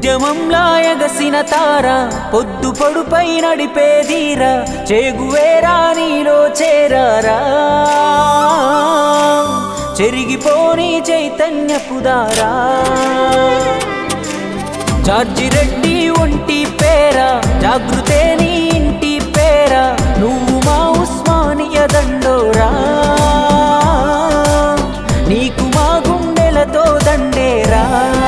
ఉద్యమంలా ఎగసిన తార పొద్దు పొడుపై నడిపేదీరా చేగువేరా నీలో చేరారా చెరిగిపోని చైతన్యపు దారా జార్జి రెడ్డి ఒంటి పేరా జాగృతే నీ ఇంటి పేరా నువ్వు మా ఉస్మానియ దండోరా నీకు మా గుండెలతో దండేరా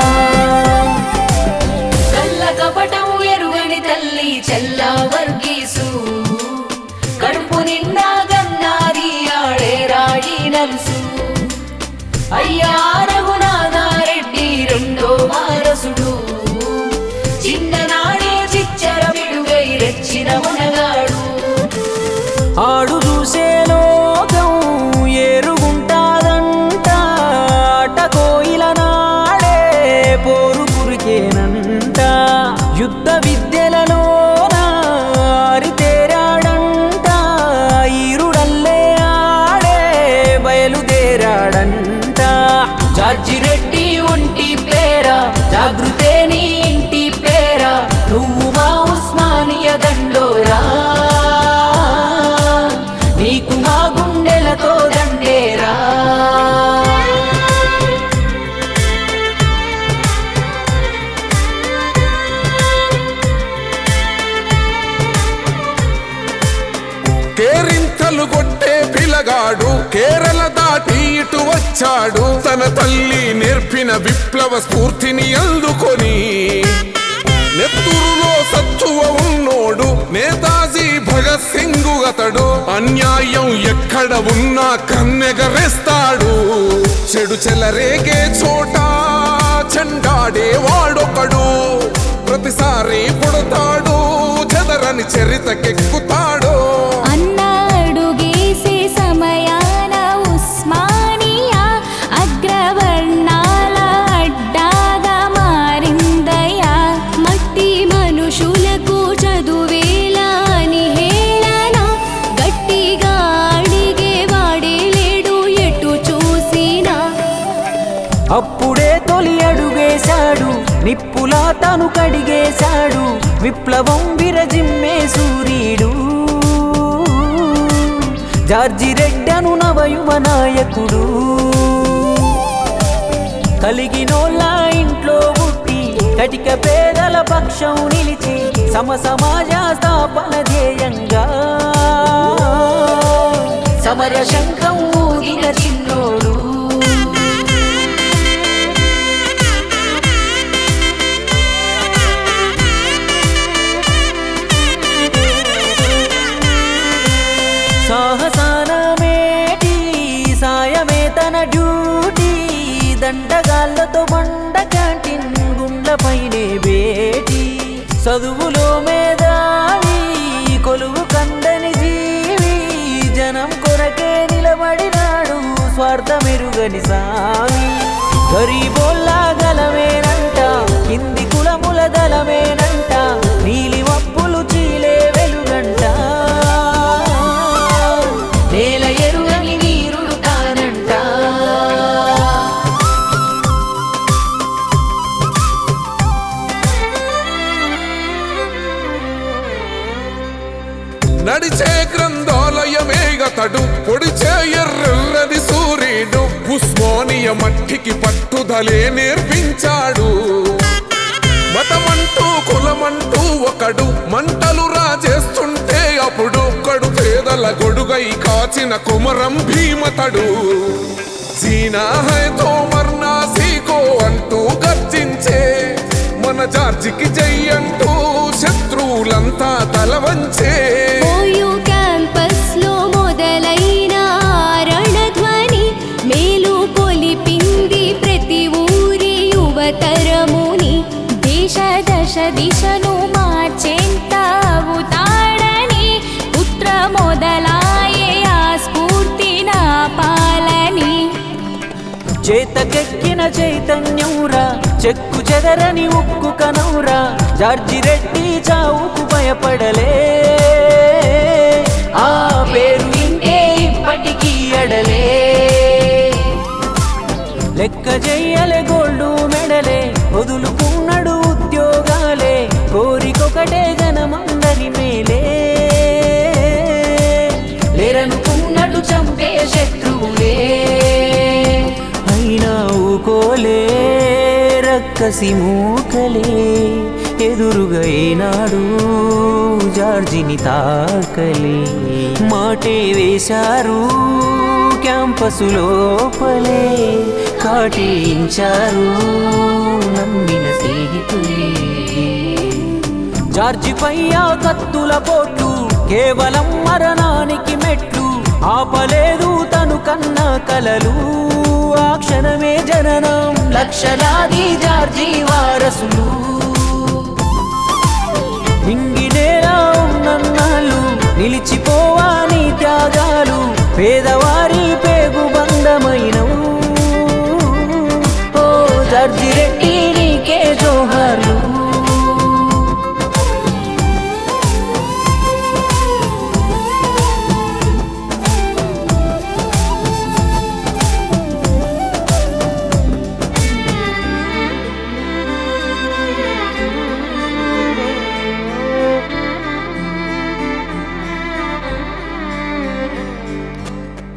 కళ్ళ కపటము ఎరుగని తల్లి చెల్ల వర్గీసు కడుపు నిండా గన్నారి ఆడే రాడి నలుసు అయ్యా రఘునాథారెడ్డి రెండో వారసుడు చిన్ననాడే చిచ్చర పిడుగై రెచ్చిన మునగాడు ఆడు చూసే లోకం ఏరుగుంటాదంట ఆట కోయిల నాడే పోరు కురికేనంట యుద్ధ విద్యలలోన ఆరితేరాడంట ఈరుడల్లే ఆడే బయలుదేరాడంట జార్జి రెడ్డి ఒంటి పేరా జాగృతే నీ ఇంటి పేరా నువ్వు మా ఉస్మానియ దండోరా నీకు మా గుండెలతో దండేరా కేరింతలు కొట్టే పిలగాడు కేరళ దాటి ఇటు వచ్చాడు తన తల్లి నేర్పిన విప్లవ స్ఫూర్తిని అందుకొని నెత్తురులో సత్తువ ఉన్నోడు నేతాజీ భగత్ సింగ్ అతడు అన్యాయం ఎక్కడ ఉన్నా కన్నెగరేస్తాడు చెడు చెలరేగే చోట చెండాడే వాడొకడు ప్రతిసారి పుడతాడు చెదరని చరితకెక్కుతాడు అన్నాడు గీసే సమయాన ఉస్మానియా అగ్రవర్ణాల అడ్డాగా మారిందయా మట్టి మనుషులకు చదువేలా అని హేళన గట్టిగా అడిగే వాడే లేడు ఎటు చూసినా అప్పుడే తొలి అడుగేశాడు నిప్పులా తను కడిగేశాడు విప్లవం విరజిమ్మే సూర్యుడు జార్జి రెడ్డను నవయువ నాయకుడు కలిగినోళ్ళ ఇంట్లో పుట్టి కటిక పేదల పక్షం నిలిచి సమ సమాజ స్థాపన ధ్యేయంగా సమర శంఖం ఊగిన చిన్నోడు సాహసాన మేటి సాయమే తన డ్యూటీ దండగాళ్ళతో బండ క్యాంటీన్ గుండ్లపైనే బేటి చదువులో మేధావి కొలువు కందని జీవి జనం కొరకే నిలబడినాడు స్వార్థమెరుగని సామి గరీబోల్లా గలమేనంట కింది కులముల దళమేనంట నీలి మప్పులు చీలే వెలుగంట నేల ఎరుగని నీరుడు కానంట నడిచే గ్రంథాలయమే గతడు పొడిచే ఎర్రెర్రది సూర్యుడు ఉస్మానియ మట్టికి పట్టుదలే నేర్పించాడు మతమంటూ కులమంటూ ఒకడు మంటలు రాజేస్తుంటే అప్పుడు కడు పేదల గొడుగై కాచిన కుమరం భీమతడు సీనా హై తో మర్నా సీకో అంటూ గర్జించే మన జార్జికి జై అంటూ శత్రువులంతా తల వంచే ఓయూ క్యాంపస్లో మొదలైన రణధ్వని మేలు కొలిపింది ప్రతి ఊరి యువతరముని దేశ దశ దిశను మార్చేంత అవుతాడని పుత్ర మొదలాయే ఆ స్ఫూర్తి నా పాలని చేతకెక్కిన చైతన్యంరా చెక్కు చెదరని ఉక్కు కనౌరా జార్జి రెడ్డి చావుకు భయపడలే ఆ పేరు ఇంకే ఇప్పటికీ ఎడలే లెక్క చెయ్యలే గోల్డు మెడలే వదులుకున్నాడు ఉద్యోగ కసి మూకలే ఎదురుగా ఏనాడు జార్జిని తాకలే మాటే వేశారు క్యాంపసు లోపలే కాటించారు నమ్మిన స్నేహితులే జార్జిపై ఆ కత్తుల పోట్లు కేవలం మరణానికి మెట్లు ఆపలేదు తను కన్న కలలు ఆ క్షణమే జననం లక్షలాది జార్జి వారసులు ఇంగినేలా ఉన్నన్నాళ్ళు నిలిచిపోవాని త్యాగాలు పేదవారి పేగు బంధమైనవు ఓ జార్జి రెడ్డి నీకే జోహార్లు